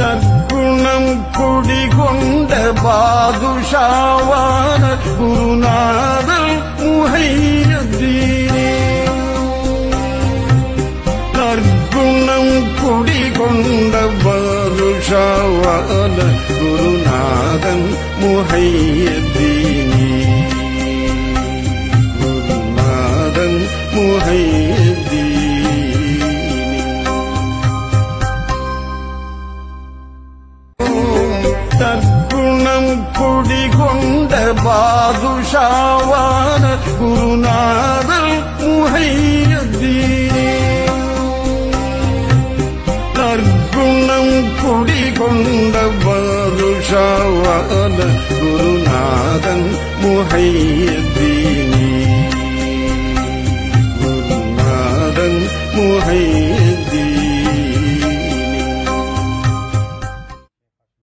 தற்குணம் குடிகொண்ட பாதுஷாவான குருநாதல் முகையதீனே நற்குணம் குடிகொண்ட பாதுஷாவான குருநாதன் முகையதீனே குருநாதன் முகையதீனே தற்குணம் குடிகொண்ட பாதுஷாவான குருநாதல் முகையதீனே தற்குணம் குடிகொண்ட பாதுஷாவான குருநாதன் முகையதீனே குருநாதன் முகை